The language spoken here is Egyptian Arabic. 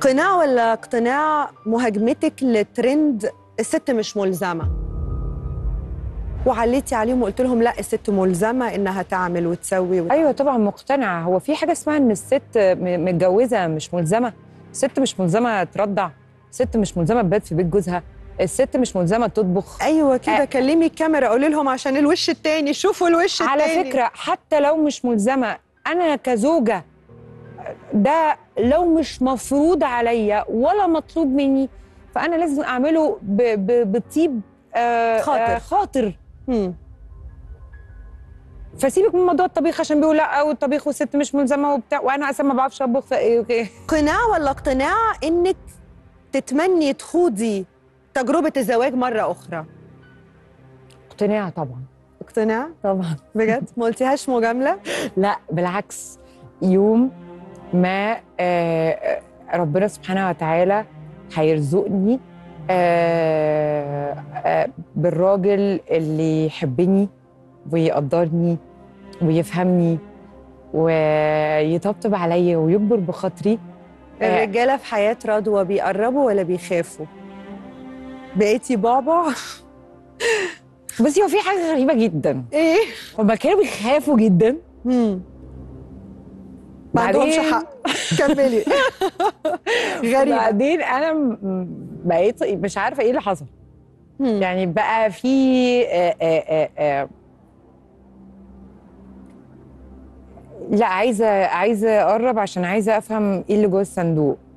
قناع ولا اقتناع مهاجمتك لترند الست مش ملزمه وعليتي عليهم وقلت لهم لا الست ملزمه انها تعمل وتسوي وت... ايوه طبعا مقتنعه هو في حاجه اسمها ان الست م- متجوزه مش ملزمه الست مش ملزمه ترضع الست مش ملزمه تبات في بيت جوزها الست مش ملزمه تطبخ ايوه كده آه. كلمي الكاميرا قولي لهم عشان الوش التاني شوفوا الوش على التاني فكره حتى لو مش ملزمه انا كزوجه ده لو مش مفروض عليا ولا مطلوب مني فانا لازم اعمله ب- ب- بطيب آه، خاطر. آه، خاطر مم. فسيبك من موضوع الطبيخ عشان بيقول لا والطبيخ والست مش ملزمه وبتاع وانا اصلا ما بعرفش اطبخ فايه اوكي قناع ولا اقتناع انك تتمني تخوضي تجربه الزواج مره اخرى اقتناع طبعا اقتناع طبعا بجد ما قلتيهاش مجامله لا بالعكس يوم ما آه، ربنا سبحانه وتعالى هيرزقني آه، آه، بالراجل اللي يحبني ويقدرني ويفهمني ويطبطب عليا ويكبر بخاطري آه. الرجاله في حياه رضوى بيقربوا ولا بيخافوا بقيتي بعبع بصي هو في حاجه غريبه جدا ايه هما كانوا بيخافوا جدا مم. ما عندهمش بعدين- حق كملي غريبه بعدين انا م- م- بقيت مش عارفه ايه اللي حصل مم. يعني بقى في آه، آه، آه، آه، لا عايزه عايزه اقرب عشان عايزه افهم ايه اللي جوه الصندوق